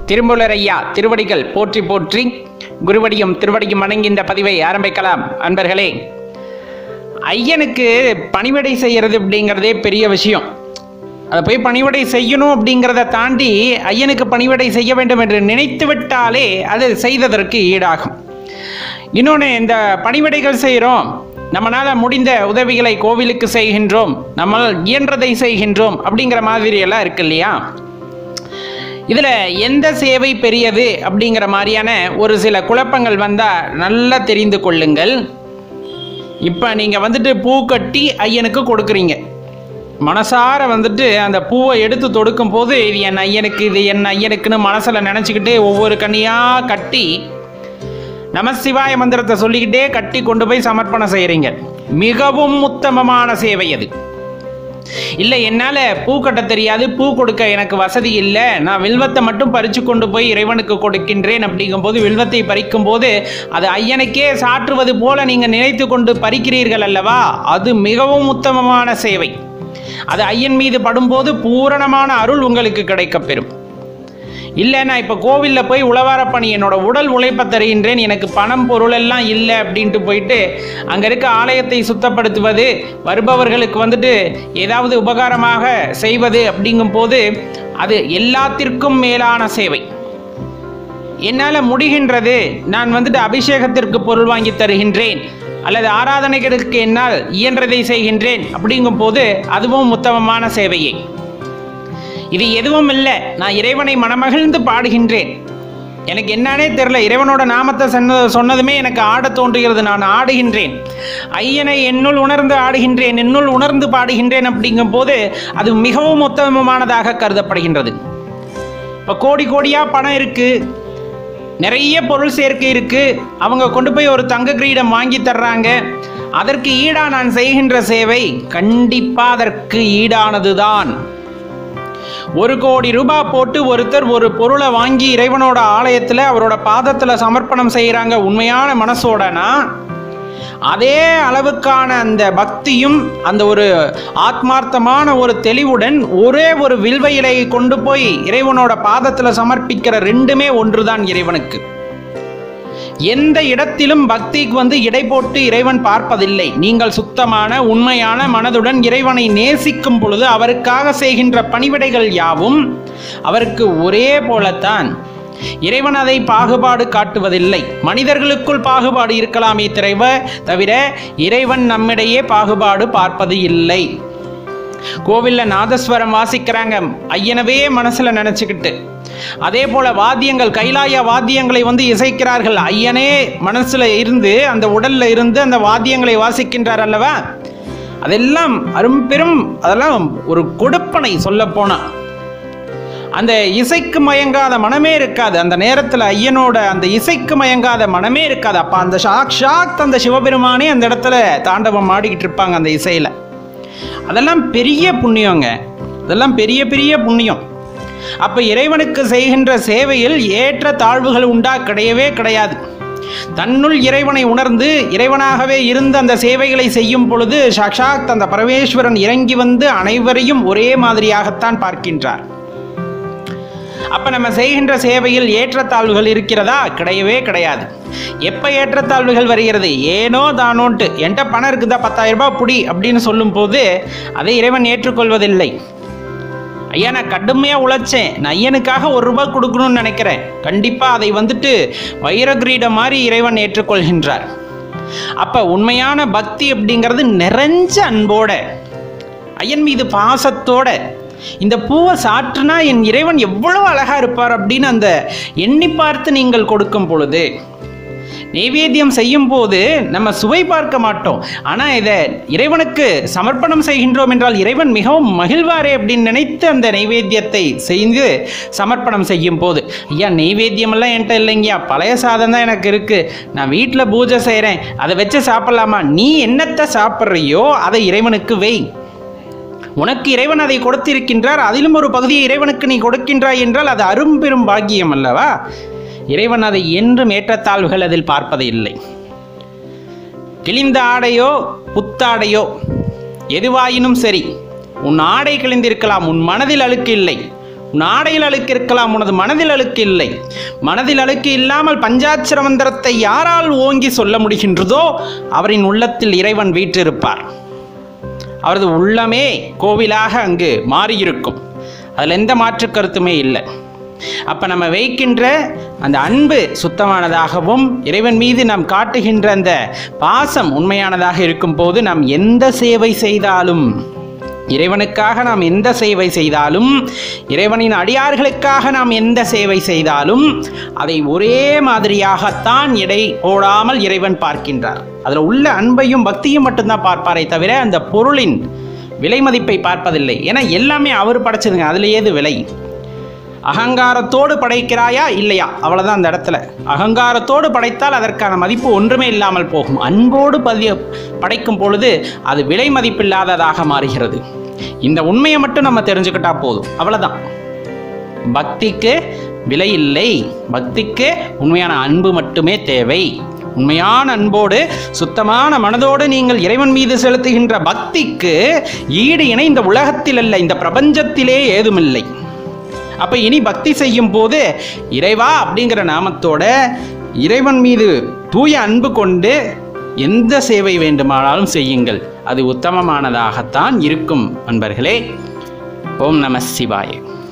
திருமூலர் ஐயா திருவடிகள் போற்றி போற்றி குருவடியும் திருவடியும் வணங்கி இந்த பதிவை ஆரம்பிக்கலாம் அன்பர்களே ஐயனுக்கு பணிவிடை செய்யறது அப்படிங்கிறதே பெரிய விஷயம் அதை போய் பணிவிடை செய்யணும் அப்படிங்கிறத தாண்டி ஐயனுக்கு பணிவிடை செய்ய வேண்டும் என்று நினைத்து விட்டாலே அது செய்ததற்கு ஈடாகும் இன்னொன்று இந்த பணிவிடைகள் செய்கிறோம் நம்மளால் முடிந்த உதவிகளை கோவிலுக்கு செய்கின்றோம் நம்மால் இயன்றதை செய்கின்றோம் அப்படிங்கிற மாதிரி எல்லாம் இருக்கு இல்லையா இதில் எந்த சேவை பெரியது அப்படிங்கிற மாதிரியான ஒரு சில குழப்பங்கள் வந்தால் நல்லா தெரிந்து கொள்ளுங்கள் இப்போ நீங்கள் வந்துட்டு பூ கட்டி ஐயனுக்கு கொடுக்குறீங்க மனசார வந்துட்டு அந்த பூவை எடுத்து தொடுக்கும் போது இது என் ஐயனுக்கு இது என் ஐயனுக்குன்னு மனசில் நினச்சிக்கிட்டு ஒவ்வொரு கண்ணியாக கட்டி நமசிவாய மந்திரத்தை சொல்லிக்கிட்டே கட்டி கொண்டு போய் சமர்ப்பணம் செய்கிறீங்க மிகவும் உத்தமமான சேவை அது இல்லை என்னால் பூ கட்ட தெரியாது பூ கொடுக்க எனக்கு வசதி இல்லை நான் வில்வத்தை மட்டும் பறித்து கொண்டு போய் இறைவனுக்கு கொடுக்கின்றேன் அப்படிங்கும்போது வில்வத்தை பறிக்கும் போது அது ஐயனுக்கே சாற்றுவது போல நீங்கள் நினைத்து கொண்டு பறிக்கிறீர்கள் அல்லவா அது மிகவும் உத்தமமான சேவை அது ஐயன் மீது படும்போது பூரணமான அருள் உங்களுக்கு கிடைக்கப் பெறும் இல்லை நான் இப்போ கோவிலில் போய் உழவார பணி என்னோட உடல் உழைப்பை தருகின்றேன் எனக்கு பணம் பொருள் எல்லாம் இல்லை அப்படின்ட்டு போயிட்டு அங்கே இருக்க ஆலயத்தை சுத்தப்படுத்துவது வருபவர்களுக்கு வந்துட்டு ஏதாவது உபகாரமாக செய்வது அப்படிங்கும் போது அது எல்லாத்திற்கும் மேலான சேவை என்னால் முடிகின்றது நான் வந்துட்டு அபிஷேகத்திற்கு பொருள் வாங்கி தருகின்றேன் அல்லது ஆராதனைகளுக்கு என்னால் இயன்றதை செய்கின்றேன் அப்படிங்கும் போது அதுவும் உத்தமமான சேவையே இது எதுவும் இல்லை நான் இறைவனை மனமகிழ்ந்து பாடுகின்றேன் எனக்கு என்னன்னே தெரில இறைவனோட நாமத்தை சொன்ன சொன்னதுமே எனக்கு ஆட தோன்றுகிறது நான் ஆடுகின்றேன் ஐயனை என்னுள் உணர்ந்து ஆடுகின்றேன் என்னுள் உணர்ந்து பாடுகின்றேன் அப்படிங்கும் போது அது மிகவும் உத்தமமானதாக கருதப்படுகின்றது இப்போ கோடி கோடியாக பணம் இருக்குது நிறைய பொருள் சேர்க்கை இருக்குது அவங்க கொண்டு போய் ஒரு தங்க கிரீடம் வாங்கி தர்றாங்க அதற்கு ஈடா நான் செய்கின்ற சேவை கண்டிப்பாக அதற்கு ஈடானது தான் ஒரு கோடி ரூபாய் போட்டு ஒருத்தர் ஒரு பொருளை வாங்கி இறைவனோட ஆலயத்தில் அவரோட பாதத்தில் சமர்ப்பணம் செய்கிறாங்க உண்மையான மனசோடனா அதே அளவுக்கான அந்த பக்தியும் அந்த ஒரு ஆத்மார்த்தமான ஒரு தெளிவுடன் ஒரே ஒரு வில்வ இலையை கொண்டு போய் இறைவனோட பாதத்தில் சமர்ப்பிக்கிற ரெண்டுமே ஒன்றுதான் இறைவனுக்கு எந்த இடத்திலும் பக்திக்கு வந்து இடை போட்டு இறைவன் பார்ப்பதில்லை நீங்கள் சுத்தமான உண்மையான மனதுடன் இறைவனை நேசிக்கும் பொழுது அவருக்காக செய்கின்ற பணிவிடைகள் யாவும் அவருக்கு ஒரே போலத்தான் இறைவன் அதை பாகுபாடு காட்டுவதில்லை மனிதர்களுக்குள் பாகுபாடு இருக்கலாமே திரைவ தவிர இறைவன் நம்மிடையே பாகுபாடு பார்ப்பது இல்லை கோவிலில் நாதஸ்வரம் வாசிக்கிறாங்க ஐயனவே மனசில் நினச்சிக்கிட்டு அதே போல வாத்தியங்கள் கைலாய வாத்தியங்களை வந்து இசைக்கிறார்கள் ஐயனே மனசில் இருந்து அந்த உடல்ல இருந்து அந்த வாத்தியங்களை வாசிக்கின்றார் அல்லவா அதெல்லாம் அரும்பெரும் அதெல்லாம் ஒரு கொடுப்பனை சொல்ல போனா அந்த இசைக்கு மயங்காத மனமே இருக்காது அந்த நேரத்தில் ஐயனோட அந்த இசைக்கு மயங்காத மனமே இருக்காது அப்போ அந்த ஷாக் ஷாக் அந்த சிவபெருமானே அந்த இடத்துல தாண்டவம் ஆடிக்கிட்டு இருப்பாங்க அந்த இசையில் அதெல்லாம் பெரிய புண்ணியங்க அதெல்லாம் பெரிய பெரிய புண்ணியம் அப்போ இறைவனுக்கு செய்கின்ற சேவையில் ஏற்ற தாழ்வுகள் உண்டா கிடையவே கிடையாது தன்னுள் இறைவனை உணர்ந்து இறைவனாகவே இருந்து அந்த சேவைகளை செய்யும் பொழுது சாக்ஷாத் அந்த பரமேஸ்வரன் இறங்கி வந்து அனைவரையும் ஒரே மாதிரியாகத்தான் பார்க்கின்றார் அப்ப நம்ம செய்கின்ற சேவையில் ஏற்றத்தாழ்வுகள் இருக்கிறதா கிடையவே கிடையாது எப்ப ஏற்றத்தாழ்வுகள் வருகிறது ஏனோ தானோன்ட்டு என்கிட்ட பணம் இருக்குதா பத்தாயிரம் ரூபாய் புடி அப்படின்னு சொல்லும் போது அதை இறைவன் ஏற்றுக்கொள்வதில்லை ஐயா நான் கடுமையாக உழைச்சேன் நான் ஐயனுக்காக ஒரு ரூபாய் கொடுக்கணும்னு நினைக்கிறேன் கண்டிப்பாக அதை வந்துட்டு வைரகிரீடம் மாதிரி இறைவன் ஏற்றுக்கொள்கின்றார் அப்போ உண்மையான பக்தி அப்படிங்கிறது நிறைஞ்ச அன்போட ஐயன் மீது பாசத்தோட இந்த பூவை சாற்றுனா என் இறைவன் எவ்வளவு அழகா இருப்பார் அப்படின்னு அந்த எண்ணி பார்த்து நீங்கள் கொடுக்கும் பொழுது நைவேத்தியம் செய்யும் போது நம்ம சுவை பார்க்க மாட்டோம் ஆனால் இதை இறைவனுக்கு சமர்ப்பணம் செய்கின்றோம் என்றால் இறைவன் மிகவும் மகிழ்வாரே அப்படின்னு நினைத்து அந்த நைவேத்தியத்தை செய்து சமர்ப்பணம் செய்யும் போது ஐயா நெய்வேத்தியமெல்லாம் என்கிட்ட இல்லைங்கய்யா பழைய சாதம் தான் எனக்கு இருக்குது நான் வீட்டில் பூஜை செய்கிறேன் அதை வச்சு சாப்பிட்லாமா நீ என்னத்தை சாப்பிட்றியோ அதை இறைவனுக்கு வை உனக்கு இறைவன் அதை கொடுத்திருக்கின்றார் அதிலும் ஒரு பகுதியை இறைவனுக்கு நீ கொடுக்கின்றாய் என்றால் அது அரும்பெரும் பாக்கியம் அல்லவா இறைவன் அதை என்றும் ஏற்றத்தாழ்வுகள் அதில் பார்ப்பது இல்லை கிழிந்த ஆடையோ புத்தாடையோ எதுவாயினும் சரி உன் ஆடை கிழிந்திருக்கலாம் உன் மனதில் அழுக்கு இல்லை உன் ஆடையில் அழுக்கு இருக்கலாம் உனது மனதில் அழுக்கு இல்லை மனதில் அழுக்கு இல்லாமல் பஞ்சாட்சர மந்திரத்தை யாரால் ஓங்கி சொல்ல முடிகின்றதோ அவரின் உள்ளத்தில் இறைவன் வீற்றிருப்பார் அவரது உள்ளமே கோவிலாக அங்கு மாறியிருக்கும் அதில் எந்த மாற்று கருத்துமே இல்லை அப்போ நம்ம வைக்கின்ற அந்த அன்பு சுத்தமானதாகவும் இறைவன் மீது நாம் காட்டுகின்ற அந்த பாசம் உண்மையானதாக இருக்கும் போது நாம் எந்த சேவை செய்தாலும் இறைவனுக்காக நாம் எந்த சேவை செய்தாலும் இறைவனின் அடியார்களுக்காக நாம் எந்த சேவை செய்தாலும் அதை ஒரே மாதிரியாகத்தான் எடை போடாமல் இறைவன் பார்க்கின்றார் அதில் உள்ள அன்பையும் பக்தியும் மட்டும்தான் பார்ப்பாரே தவிர அந்த பொருளின் விலை மதிப்பை பார்ப்பதில்லை ஏன்னா எல்லாமே அவர் படைச்சதுங்க அதில் ஏது விலை அகங்காரத்தோடு படைக்கிறாயா இல்லையா அவ்வளோதான் அந்த இடத்துல அகங்காரத்தோடு படைத்தால் அதற்கான மதிப்பு ஒன்றுமே இல்லாமல் போகும் அன்போடு பதிய படைக்கும் பொழுது அது விலை மதிப்பில்லாததாக மாறுகிறது இந்த உண்மையை மட்டும் நம்ம தெரிஞ்சுக்கிட்டா போதும் அவ்வளோதான் பக்திக்கு விலை இல்லை பக்திக்கு உண்மையான அன்பு மட்டுமே தேவை உண்மையான அன்போடு சுத்தமான மனதோடு நீங்கள் இறைவன் மீது செலுத்துகின்ற பக்திக்கு ஈடு இணை இந்த உலகத்தில் அல்ல இந்த பிரபஞ்சத்திலே ஏதுமில்லை அப்ப இனி பக்தி செய்யும் போது இறைவா அப்படிங்கிற நாமத்தோட இறைவன் மீது தூய அன்பு கொண்டு எந்த சேவை வேண்டுமானாலும் செய்யுங்கள் அது உத்தமமானதாகத்தான் இருக்கும் அன்பர்களே ஓம் நம சிவாய